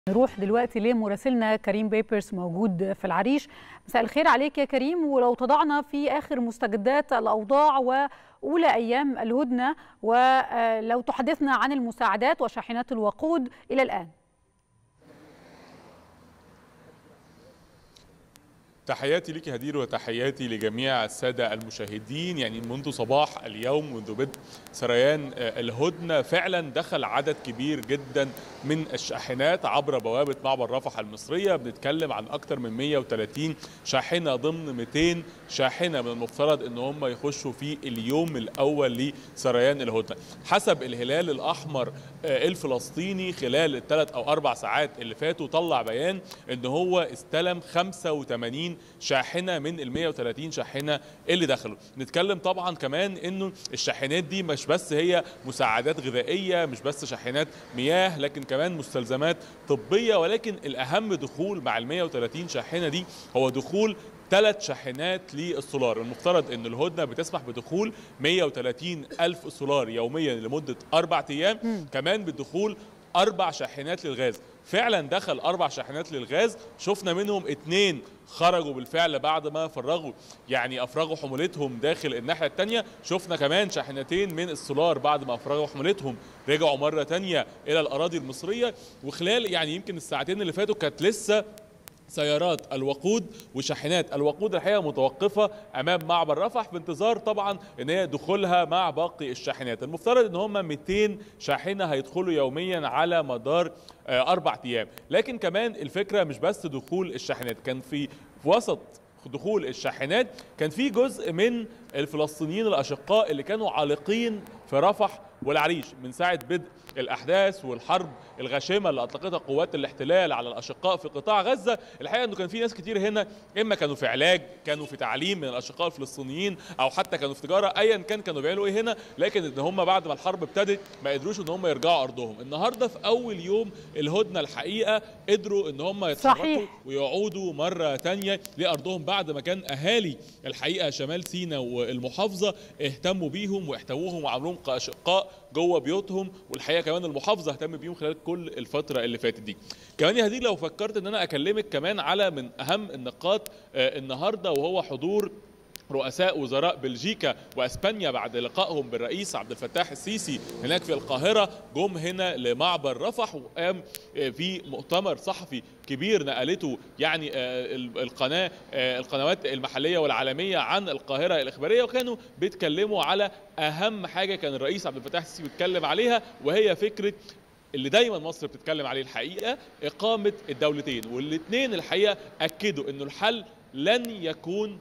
نروح دلوقتي لمراسلنا كريم بيبرس موجود في العريش مساء الخير عليك يا كريم ولو تضعنا في آخر مستجدات الأوضاع وأولى أيام الهدنة ولو تحدثنا عن المساعدات وشاحنات الوقود إلى الآن تحياتي لك هدير وتحياتي لجميع السادة المشاهدين يعني منذ صباح اليوم منذ بدء سريان الهدنة فعلا دخل عدد كبير جدا من الشاحنات عبر بوابة معبر رفح المصرية بنتكلم عن أكثر من 130 شاحنة ضمن 200 شاحنة من المفترض أن هم يخشوا في اليوم الأول لسريان الهدنة حسب الهلال الأحمر الفلسطيني خلال الثلاث أو أربع ساعات اللي فاتوا طلع بيان أن هو استلم 85 شاحنه من ال 130 شاحنه اللي دخلوا نتكلم طبعا كمان انه الشاحنات دي مش بس هي مساعدات غذائيه مش بس شاحنات مياه لكن كمان مستلزمات طبيه ولكن الاهم دخول مع ال 130 شاحنه دي هو دخول ثلاث شاحنات للسولار المفترض ان الهدنه بتسمح بدخول 130 الف سولار يوميا لمده اربع ايام م. كمان بدخول اربع شاحنات للغاز فعلا دخل اربع شاحنات للغاز شفنا منهم اتنين خرجوا بالفعل بعد ما فرغوا يعني افرغوا حمولتهم داخل الناحيه الثانيه شفنا كمان شاحنتين من السولار بعد ما افرغوا حمولتهم رجعوا مره ثانيه الى الاراضي المصريه وخلال يعني يمكن الساعتين اللي فاتوا كانت لسه سيارات الوقود وشاحنات الوقود الحقيقه متوقفه امام معبر رفح بانتظار طبعا ان هي دخولها مع باقي الشاحنات المفترض ان هم 200 شاحنه هيدخلوا يوميا على مدار اربع ايام لكن كمان الفكره مش بس دخول الشاحنات كان في وسط دخول الشاحنات كان في جزء من الفلسطينيين الاشقاء اللي كانوا عالقين في رفح والعريش من ساعه بدء الاحداث والحرب الغاشمه اللي اطلقتها قوات الاحتلال على الاشقاء في قطاع غزه الحقيقه انه كان في ناس كتير هنا اما كانوا في علاج كانوا في تعليم من الاشقاء الفلسطينيين او حتى كانوا في تجاره ايا كان كانوا بيعملوا ايه هنا لكن ان هم بعد ما الحرب ابتدت ما قدروش ان هم يرجعوا ارضهم النهارده في اول يوم الهدنه الحقيقه قدروا ان هم يتحركوا ويعودوا مره ثانيه لارضهم بعد ما كان اهالي الحقيقه شمال سيناء والمحافظه اهتموا بيهم واحتووهم وعملوهم كاشقاء جوه بيوتهم والحقيقه كمان المحافظه اهتم بيهم خلال كل الفتره اللي فاتت دي كمان يا هدير لو فكرت ان انا اكلمك كمان على من اهم النقاط النهارده وهو حضور رؤساء وزراء بلجيكا واسبانيا بعد لقائهم بالرئيس عبد الفتاح السيسي هناك في القاهره جم هنا لمعبر رفح وقام في مؤتمر صحفي كبير نقلته يعني القناه القنوات المحليه والعالميه عن القاهره الاخباريه وكانوا بيتكلموا على اهم حاجه كان الرئيس عبد الفتاح السيسي بيتكلم عليها وهي فكره اللي دايما مصر بتتكلم عليه الحقيقه اقامه الدولتين والاثنين الحقيقه اكدوا انه الحل لن يكون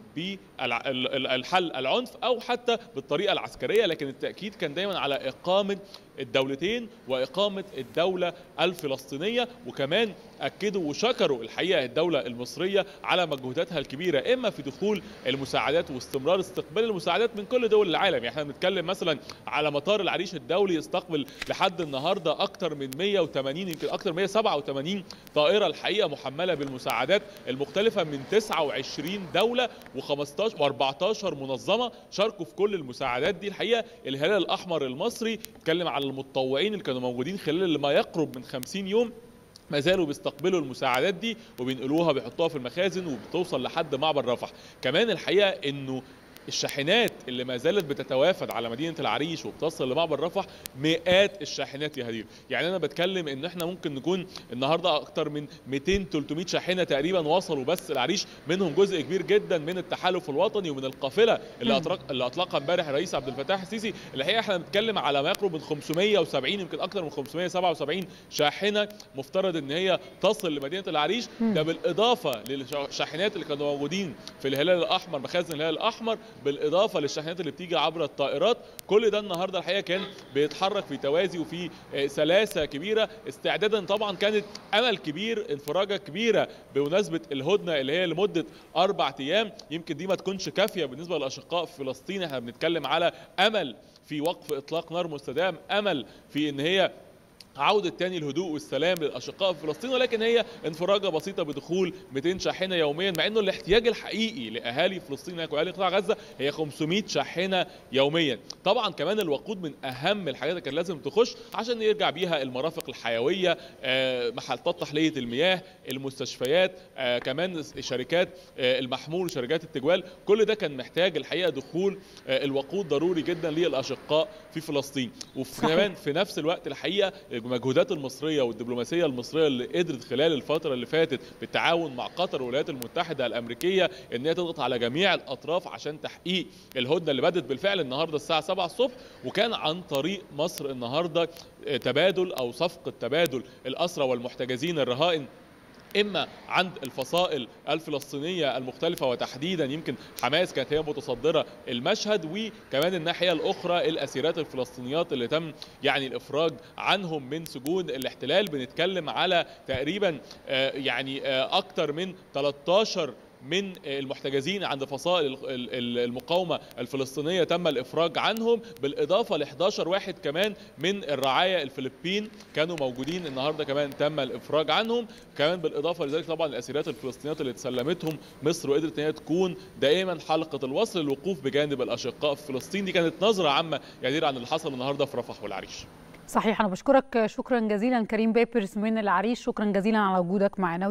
بالحل العنف او حتى بالطريقه العسكريه لكن التاكيد كان دايما على اقامه الدولتين واقامه الدوله الفلسطينيه وكمان اكدوا وشكروا الحقيقه الدوله المصريه على مجهوداتها الكبيره اما في دخول المساعدات واستمرار استقبال المساعدات من كل دول العالم يعني احنا بنتكلم مثلا على مطار العريش الدولي يستقبل لحد النهارده اكثر من 180 يمكن اكثر من 187 طائره الحقيقه محمله بالمساعدات المختلفه من 29 دوله و15 و14 منظمه شاركوا في كل المساعدات دي الحقيقه الهلال الاحمر المصري اتكلم على المتطوعين اللي كانوا موجودين خلال ما يقرب من 50 يوم ما زالوا بيستقبلوا المساعدات دي وبينقلوها بيحطوها في المخازن وبتوصل لحد معبر رفح كمان الحقيقه انه الشاحنات اللي ما زالت بتتوافد على مدينه العريش وبتصل لمعبر رفح مئات الشاحنات يا هدير يعني انا بتكلم ان احنا ممكن نكون النهارده اكتر من 200 300 شاحنه تقريبا وصلوا بس العريش منهم جزء كبير جدا من التحالف الوطني ومن القافله اللي اطلق اللي اطلقها امبارح الرئيس عبد الفتاح السيسي الحقيقه احنا بنتكلم على ما يقرب من 570 يمكن اكتر من 577 شاحنه مفترض ان هي تصل لمدينه العريش ده بالاضافه للشاحنات اللي كانوا موجودين في الهلال الاحمر مخازن الهلال الاحمر بالاضافه للشاحنات اللي بتيجي عبر الطائرات كل ده النهارده الحقيقه كان بيتحرك في توازي وفي سلاسه كبيره استعدادا طبعا كانت امل كبير انفراجه كبيره بمناسبه الهدنه اللي هي لمده اربع ايام يمكن دي ما تكونش كافيه بالنسبه للاشقاء في فلسطين احنا بنتكلم على امل في وقف اطلاق نار مستدام امل في ان هي عودة تاني الهدوء والسلام للأشقاء في فلسطين ولكن هي انفراجة بسيطة بدخول 200 شاحنة يوميا مع أنه الاحتياج الحقيقي لأهالي فلسطين هناك وأهالي قطاع غزة هي 500 شاحنة يوميا طبعا كمان الوقود من أهم الحاجات اللي كان لازم تخش عشان يرجع بيها المرافق الحيوية محطات تحلية المياه المستشفيات كمان شركات المحمول شركات التجوال كل ده كان محتاج الحقيقة دخول الوقود ضروري جدا للأشقاء في فلسطين وكمان في نفس الوقت الحقيقة المجهودات المصريه والدبلوماسيه المصريه اللي قدرت خلال الفتره اللي فاتت بالتعاون مع قطر والولايات المتحده الامريكيه ان هي تضغط على جميع الاطراف عشان تحقيق الهدنه اللي بدت بالفعل النهارده الساعه 7 الصبح وكان عن طريق مصر النهارده تبادل او صفقه تبادل الاسرى والمحتجزين الرهائن اما عند الفصائل الفلسطينيه المختلفه وتحديدا يمكن حماس كانت هي متصدره المشهد وكمان الناحيه الاخرى الاسيرات الفلسطينيات اللي تم يعني الافراج عنهم من سجون الاحتلال بنتكلم على تقريبا يعني اكثر من 13 من المحتجزين عند فصائل المقاومه الفلسطينيه تم الافراج عنهم بالاضافه ل 11 واحد كمان من الرعايا الفلبين كانوا موجودين النهارده كمان تم الافراج عنهم كمان بالاضافه لذلك طبعا الاسيرات الفلسطينيات اللي تسلمتهم مصر وقدرت ان هي تكون دائما حلقه الوصل للوقوف بجانب الاشقاء في فلسطين دي كانت نظره عامه يدير عن اللي حصل النهارده في رفح والعريش صحيح انا بشكرك شكرا جزيلا كريم بيبرز من العريش شكرا جزيلا على وجودك معنا